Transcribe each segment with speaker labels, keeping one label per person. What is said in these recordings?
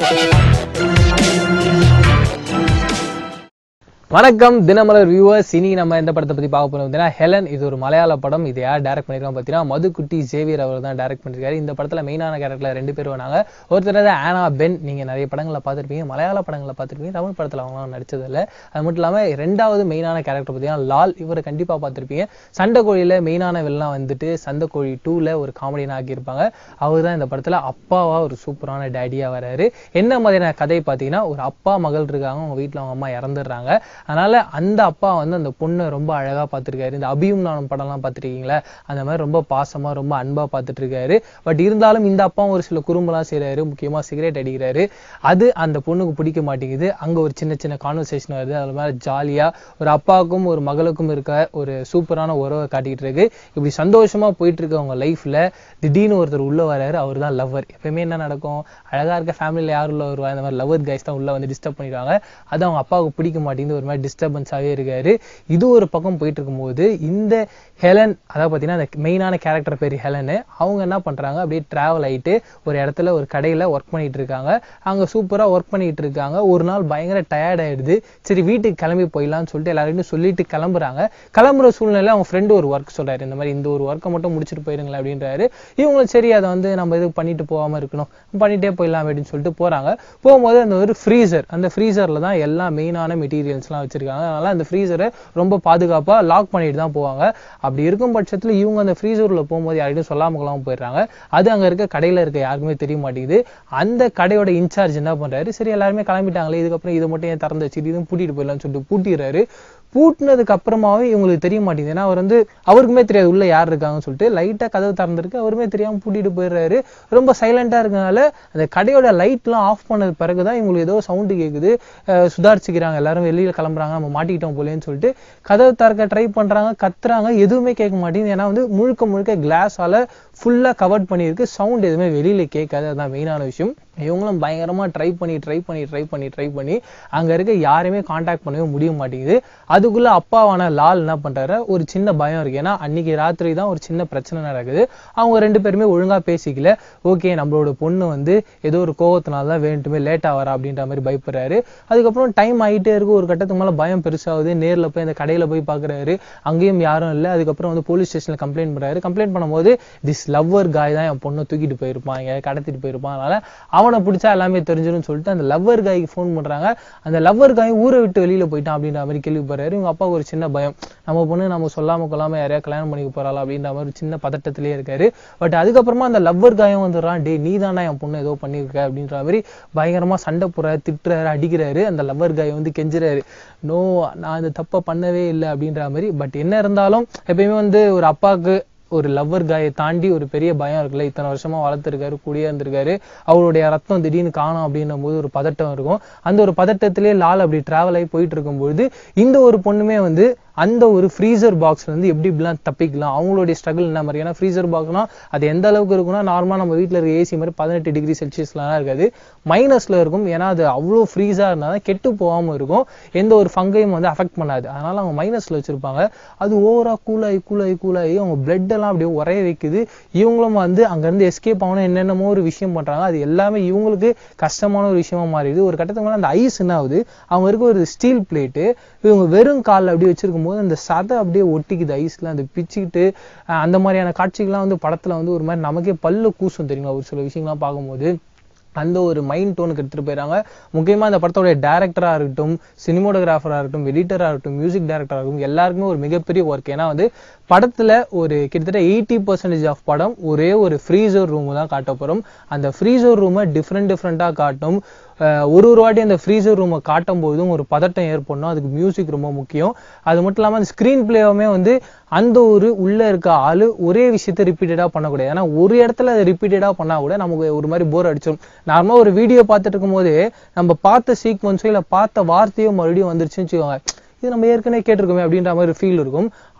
Speaker 1: வணக்கம் தினமலர் வியூவர்ஸ் இனி நம்ம எந்த படத்தை பத்தி பார்க்க போறோம் அப்படின்னா ஹெலன் இது ஒரு மலையாள படம் இது யார் டைரக்ட் பண்ணிருக்காங்க பார்த்தீங்கன்னா மதுக்குட்டி ஜேவியர் அவர் தான் டைரக்ட் பண்ணிருக்காரு இந்த படத்துல மெயினான கேரக்டர்ல ரெண்டு பேர் வராங்க ஒருத்தர் வந்து ஆனா பென் நீங்க நிறைய படங்களை பார்த்திருப்பீங்க மலையாள படங்களை பார்த்திருப்பீங்க தமிழ் படத்துல அவங்க நடிச்சது இல்ல அது மட்டும் இல்லாம ரெண்டாவது மெயினான கேரக்டர் பார்த்தீங்கன்னா லால் இவரை கண்டிப்பா பார்த்திருப்பீங்க சண்டை கோழியில மெயினான வில்லன் வந்துட்டு சண்டை கோழி டூல ஒரு காமெடியன் ஆக்கியிருப்பாங்க அவர் தான் இந்த படத்துல அப்பாவா ஒரு சூப்பரான டேடியா வராரு என்ன மாதிரியான கதை பார்த்தீங்கன்னா ஒரு அப்பா மகள் இருக்காங்க அவங்க வீட்ல அவங்க அம்மா இறந்துடுறாங்க அதனால அந்த அப்பா வந்து அந்த பொண்ணை ரொம்ப அழகா பார்த்திருக்காரு இந்த அபியும் நானும் படம்லாம் பார்த்திருக்கீங்களா அந்த மாதிரி ரொம்ப பாசமா ரொம்ப அன்பா பார்த்துட்டு இருக்காரு பட் இருந்தாலும் இந்த அப்பாவும் ஒரு சில குறும்பெல்லாம் செய்றாரு முக்கியமா சிகரெட் அடிக்கிறாரு அது அந்த பொண்ணுக்கு பிடிக்க மாட்டேங்குது அங்க ஒரு சின்ன சின்ன கான்வர்சேஷன் வருது அது மாதிரி ஜாலியா ஒரு அப்பாவுக்கும் ஒரு மகளுக்கும் இருக்க ஒரு சூப்பரான உறவை காட்டிக்கிட்டு இருக்கு இப்படி சந்தோஷமா போயிட்டு இருக்க அவங்க லைஃப்ல திடீர்னு ஒருத்தர் உள்ள வராரு அவர் தான் லவ்வர் எப்பயுமே என்ன நடக்கும் அழகா இருக்க ஃபேமிலியில யார் உள்ள வருவா இந்த மாதிரி லவ்வர் கைஸ் தான் உள்ள வந்து டிஸ்டர்ப் பண்ணிடுவாங்க அது அவங்க அப்பாவுக்கு பிடிக்க மாட்டேங்குது ஒரு மாதிரி டிஸ்டர்பன்ஸாவே இருக்காரு இது ஒரு பக்கம் போயிட்டு இருக்கும்போது இந்த ஹெலன் அதாவது பார்த்தீங்கன்னா அந்த மெயினான கேரக்டர் பேர் ஹெலனு அவங்க என்ன பண்றாங்க அப்படியே டிராவல் ஆயிட்டு ஒரு இடத்துல ஒரு கடையில ஒர்க் பண்ணிட்டு இருக்காங்க அங்க சூப்பரா ஒர்க் பண்ணிட்டு இருக்காங்க ஒரு நாள் பயங்கர டயர்ட் ஆயிடுது சரி வீட்டுக்கு கிளம்பி போயிடலாம்னு சொல்லிட்டு எல்லாரையும் சொல்லிட்டு கிளம்புறாங்க கிளம்புற சூழ்நிலை அவங்க ஃப்ரெண்டு ஒரு ஒர்க் சொல்றாரு இந்த மாதிரி இந்த ஒரு ஒர்க்கை மட்டும் முடிச்சுட்டு போயிருங்களேன் அப்படின்றாரு இவங்களும் சரி அதை வந்து நம்ம இது பண்ணிட்டு போகாம இருக்கணும் பண்ணிட்டே போயிடலாம் அப்படின்னு சொல்லிட்டு போறாங்க போகும்போது அந்த ஒரு ஃப்ரீசர் அந்த ஃப்ரீசர்ல தான் எல்லா மெயினான மெட்டீரியல்ஸ்லாம் வச்சிருக்காங்க அதனால அந்த ஃப்ரீசரை ரொம்ப பாதுகாப்பா லாக் பண்ணிட்டு தான் போவாங்க அப்படி இருக்கும் பட்சத்துல இவங்க அந்த ஃப்ரீசர்ல போகும்போது யார்கிட்டையும் சொல்லாம கொள்ளாம போயிடுறாங்க அது அங்க இருக்க கடையில இருக்க யாருக்குமே தெரிய மாட்டேங்குது அந்த கடையோட இன்சார்ஜ் என்ன பண்றாரு சரி எல்லாருமே கிளம்பிட்டாங்களே இதுக்கப்புறம் இதை மட்டும் ஏன் திறந்து வச்சு இதுவும் பூட்டிட்டு போயிடலாம்னு சொல்லிட்டு பூட்டிடுறாரு பூட்டினதுக்கு அப்புறமாவே இவங்களுக்கு தெரிய மாட்டேங்குது ஏன்னா அவர் வந்து அவருக்குமே தெரியாது உள்ள யார் இருக்காங்கன்னு சொல்லிட்டு லைட்டா கதவு திறந்திருக்கு அவருமே தெரியாம பூட்டிட்டு போயிடுறாரு ரொம்ப சைலண்டா இருக்கனால அந்த கடையோட லைட்லாம் ஆஃப் பண்ணது பிறகுதான் இவங்களுக்கு ஏதோ சவுண்டு கேக்குது அஹ் சுதாரிச்சுக்கிறாங்க எல்லாரும் வெளியில கிளம்புறாங்க நம்ம மாட்டிக்கிட்டோம் போலேன்னு சொல்லிட்டு கதவு திறக்க ட்ரை பண்றாங்க கத்துறாங்க எதுவுமே கேட்க மாட்டேங்குது ஏன்னா வந்து முழுக்க முழுக்க கிளாஸால ஃபுல்லா கவர் பண்ணியிருக்கு சவுண்ட் எதுவுமே வெளியில கேட்காது அதான் மெயினான விஷயம் இவங்களும் பயங்கரமா ட்ரை பண்ணி ட்ரை பண்ணி ட்ரை பண்ணி ட்ரை பண்ணி அங்க இருக்க யாரையுமே காண்டாக்ட் பண்ணவே முடிய மாட்டேங்குது அதுக்குள்ள அப்பாவான லால் என்ன பண்றாரு ஒரு சின்ன பயம் இருக்கு ஏன்னா அன்னைக்கு ராத்திரி தான் ஒரு சின்ன பிரச்சனை நடக்குது அவங்க ரெண்டு பேருமே ஒழுங்கா பேசிக்கல ஓகே நம்மளோட பொண்ணு வந்து ஏதோ ஒரு கோவத்தினால தான் வேண்டுமே லேட்டா வரா அப்படின்ற மாதிரி பயப்படுறாரு அதுக்கப்புறம் டைம் ஆயிட்டே இருக்கு ஒரு கட்டத்துக்கு மேல பயம் பெருசாகுது நேர்ல போய் அந்த கடையில போய் பாக்குறாரு அங்கேயும் யாரும் இல்லை அதுக்கப்புறம் வந்து போலீஸ் ஸ்டேஷன்ல கம்ப்ளைண்ட் பண்றாரு கம்ப்ளைண்ட் பண்ணும்போது திஸ் லவ்வர் காய் தான் என் பொண்ணை தூக்கிட்டு போயிருப்பான் எங்க கடத்திட்டு போயிருப்பான் அதனால அவனை பிடிச்சா எல்லாமே தெரிஞ்சிடும் சொல்லிட்டு அந்த லவ்வர் காய்க்கு ஃபோன் பண்றாங்க அந்த லவ்வர் காய் ஊரை விட்டு வெளியில போயிட்டான் அப்படின்ற மாதிரி கேள்விப்படுறாரு இவங்க அப்பாவுக்கு ஒரு சின்ன பயம் நம்ம பொண்ணு நம்ம சொல்லாம கொள்ளாம யாரையா கல்யாணம் பண்ணிக்க போறாளா அப்படின்ற மாதிரி ஒரு சின்ன பதட்டத்திலே இருக்காரு பட் அதுக்கப்புறமா அந்த லவ்வர் காயம் வந்துடுறான் டே நீ தானே என் பொண்ணு ஏதோ பண்ணியிருக்க அப்படின்ற மாதிரி பயங்கரமா சண்டை போடுறாரு திட்டுறாரு அடிக்கிறாரு அந்த லவ்வர் காய் வந்து கெஞ்சுறாரு நோ நான் இந்த தப்பை பண்ணவே இல்லை அப்படின்ற மாதிரி பட் என்ன இருந்தாலும் எப்பயுமே வந்து ஒரு அப்பாவுக்கு ஒரு லவ்வர் காயை தாண்டி ஒரு பெரிய பயம் இருக்குல்ல இத்தனை வருஷமா வளர்த்துருக்காரு கூடியே இருந்திருக்காரு அவருடைய ரத்தம் திடீர்னு காணும் அப்படின்னும் போது ஒரு பதட்டம் இருக்கும் அந்த ஒரு பதட்டத்திலே லால் அப்படி டிராவல் ஆகி போயிட்டு இருக்கும்பொழுது இந்த ஒரு பொண்ணுமே வந்து அந்த ஒரு ஃப்ரீசர் பாக்ஸ்ல இருந்து எப்படி இப்படிலாம் தப்பிக்கலாம் அவங்களுடைய ஸ்ட்ரகிள் என்ன மாதிரி ஏன்னா ஃப்ரீசர் பாக்ஸ்னா அது எந்த அளவுக்கு இருக்கும்னா நார்மலா நம்ம வீட்ல இருக்க ஏசி மாதிரி பதினெட்டு டிகிரி செல்சியஸ்லாம் இருக்காது மைனஸ்ல இருக்கும் ஏன்னா அது அவ்வளோ ஃப்ரீஸா இருந்தால் தான் கெட்டு போகாம இருக்கும் எந்த ஒரு ஃபங்கையும் வந்து அஃபெக்ட் பண்ணாது அதனால அவங்க மைனஸ்ல வச்சிருப்பாங்க அது ஓவரா கூலாகி கூலாகி கூலாகி அவங்க பிளட் எல்லாம் அப்படியே உரைய வைக்குது இவங்களும் வந்து அங்கிருந்து எஸ்கேப் ஆகணும் என்னென்னமோ ஒரு விஷயம் பண்றாங்க அது எல்லாமே இவங்களுக்கு கஷ்டமான ஒரு விஷயமா மாறிடுது ஒரு கட்டத்துக்கு மேல அந்த ஐஸ் என்ன ஆகுது அவங்க இருக்க ஒரு ஸ்டீல் பிளேட்டு இவங்க வெறும் காலில் அப்படியே வச்சிருக்கும் போது அந்த சதை அப்படியே ஒட்டிக்குது ஐஸ்ல அந்த பிச்சுக்கிட்டு அஹ் அந்த மாதிரியான காட்சிகள்லாம் வந்து படத்துல வந்து ஒரு மாதிரி நமக்கே பல்லு கூசும் தெரியுங்களா ஒரு சில விஷயங்கள்லாம் பார்க்கும்போது அந்த ஒரு மைண்ட் டோனுக்கு எடுத்துட்டு போயிடறாங்க முக்கியமா இந்த படத்தோடைய டேரக்டரா இருக்கட்டும் சினிமோட்டோகிராஃபரா இருக்கட்டும் எடிட்டரா இருக்கட்டும் மியூசிக் டைரக்டரா இருக்கட்டும் எல்லாருக்குமே ஒரு மிகப்பெரிய ஒர்க் ஏன்னா வந்து படத்துல ஒரு கிட்டத்தட்ட எயிட்டி பர்சன்டேஜ் ஆஃப் படம் ஒரே ஒரு ஃப்ரீசர் ரூம் தான் காட்ட போறோம் அந்த ஃப்ரீசர் ரூமை டிஃப்ரெண்ட் டிஃப்ரெண்டா காட்டும் அஹ் ஒரு ஒரு வாட்டி அந்த ஃப்ரீசர் ரூமை காட்டும் போதும் ஒரு பதட்டம் ஏற்படணும் அதுக்கு மியூசிக் ரொம்ப முக்கியம் அது மட்டும் இல்லாம அந்த ஸ்கிரீன் பிளேவுமே வந்து அந்த ஒரு உள்ள இருக்க ஆளு ஒரே விஷயத்த ரிப்பீட்டடா பண்ணக்கூடாது ஏன்னா ஒரு இடத்துல அதை ரிப்பீட்டடா பண்ணா கூட நமக்கு ஒரு மாதிரி போர் அடிச்சிடும் நார்மலா ஒரு வீடியோ பார்த்துட்டு இருக்கும்போது நம்ம பார்த்த சீக்வன்ஸோ இல்ல பார்த்த வார்த்தையோ மறுபடியும் வந்துருச்சுன்னு வச்சுக்கோங்க இது நம்ம ஏற்கனவே கேட்டிருக்கோமே அப்படின்ற மாதிரி ஃபீல் இருக்கும்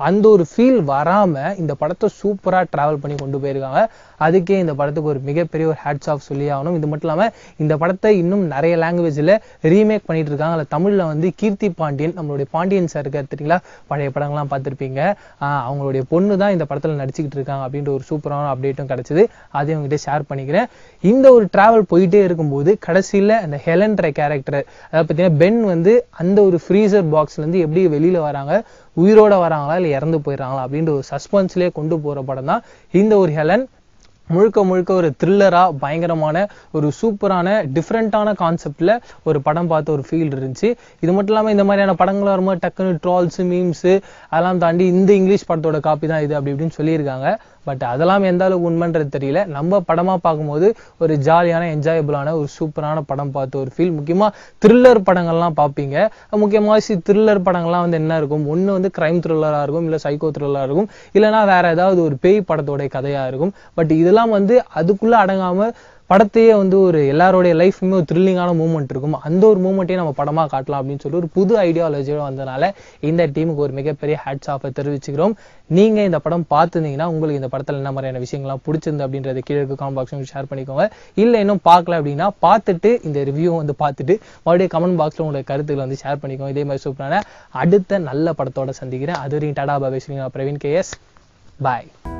Speaker 1: அந்த ஒரு ஃபீல் வராம இந்த படத்தை சூப்பரா டிராவல் பண்ணி கொண்டு போயிருக்காங்க அதுக்கே இந்த படத்துக்கு ஒரு மிகப்பெரிய ஒரு ஹேட்ஸ் ஆஃப் சொல்லி ஆகணும் இது மட்டும் இல்லாம இந்த படத்தை இன்னும் நிறைய லாங்குவேஜ்ல ரீமேக் பண்ணிட்டு இருக்காங்க அதுல தமிழ்ல வந்து கீர்த்தி பாண்டியன் நம்மளுடைய பாண்டியன் சார் இருக்காரு தெரியுங்களா பழைய படங்கள்லாம் பார்த்திருப்பீங்க ஆஹ் அவங்களுடைய பொண்ணு தான் இந்த படத்துல நடிச்சுக்கிட்டு இருக்காங்க அப்படின்ற ஒரு சூப்பரான அப்டேட்டும் கிடைச்சது அதையும் உங்ககிட்ட ஷேர் பண்ணிக்கிறேன் இந்த ஒரு டிராவல் போயிட்டே இருக்கும்போது கடைசியில அந்த ஹெலன்ற கேரக்டர் அதாவது பார்த்தீங்கன்னா பென் வந்து அந்த ஒரு ஃப்ரீசர் பாக்ஸ்ல இருந்து எப்படி வெளியில வராங்க உயிரோட வராங்களா இல்லை இறந்து போயிடுறாங்களா அப்படின்ற ஒரு சஸ்பென்ஸ்லேயே கொண்டு போற படம் தான் இந்த ஒரு ஹெலன் முழுக்க முழுக்க ஒரு த்ரில்லரா பயங்கரமான ஒரு சூப்பரான டிஃப்ரெண்ட்டான கான்செப்ட்ல ஒரு படம் பார்த்த ஒரு ஃபீல் இருந்துச்சு இது மட்டும் இல்லாம இந்த மாதிரியான படங்கள் வரும்போது டக்குன்னு ட்ரால்ஸ் மீம்ஸ் அதெல்லாம் தாண்டி இந்த இங்கிலீஷ் படத்தோட காப்பி தான் இது அப்படி இப்படின்னு சொல்லியிருக்காங்க பட் அதெல்லாம் எந்த அளவுக்கு உண்மைன்றது தெரியல நம்ம படமா பார்க்கும்போது ஒரு ஜாலியான என்ஜாயபிளான ஒரு சூப்பரான படம் பார்த்த ஒரு ஃபீல் முக்கியமா த்ரில்லர் படங்கள்லாம் பார்ப்பீங்க முக்கியமாக சி த்ரில்லர் படங்கள்லாம் வந்து என்ன இருக்கும் ஒன்று வந்து கிரைம் த்ரில்லராக இருக்கும் இல்லை சைக்கோ த்ரில்லராக இருக்கும் இல்லைனா வேற ஏதாவது ஒரு பேய் படத்தோட கதையா இருக்கும் பட் இதெல்லாம் வந்து அதுக்குள்ள அடங்காம படத்தையே வந்து ஒரு எல்லாருடைய லைஃப்மே ஒரு த்ரில்லிங்கான மூமெண்ட் இருக்கும் அந்த ஒரு மூமெண்ட்டையும் நம்ம படமா காட்டலாம் அப்படின்னு சொல்லி ஒரு புது ஐடியாலஜியோட வந்தனால இந்த டீமுக்கு ஒரு மிகப்பெரிய ஹேட்ஸ் ஆஃபை தெரிவிச்சுக்கிறோம் நீங்க இந்த படம் பார்த்துருந்தீங்கன்னா உங்களுக்கு இந்த படத்துல என்ன மாதிரியான விஷயங்கள்லாம் பிடிச்சிருந்து அப்படின்றத கீழே இருக்க காமெண்ட் பாக்ஸ் ஷேர் பண்ணிக்கோங்க இல்லை இன்னும் பார்க்கல அப்படின்னா பார்த்துட்டு இந்த ரிவ்யூ வந்து பார்த்துட்டு மறுபடியும் கமெண்ட் பாக்ஸ்ல உங்களுடைய கருத்துக்களை வந்து ஷேர் பண்ணிக்கோங்க இதே மாதிரி சூப்பரான அடுத்த நல்ல படத்தோட சந்திக்கிறேன் அது வரைக்கும் டாடா பாபேஸ்வரி பிரவீன் கேஎஸ் பாய்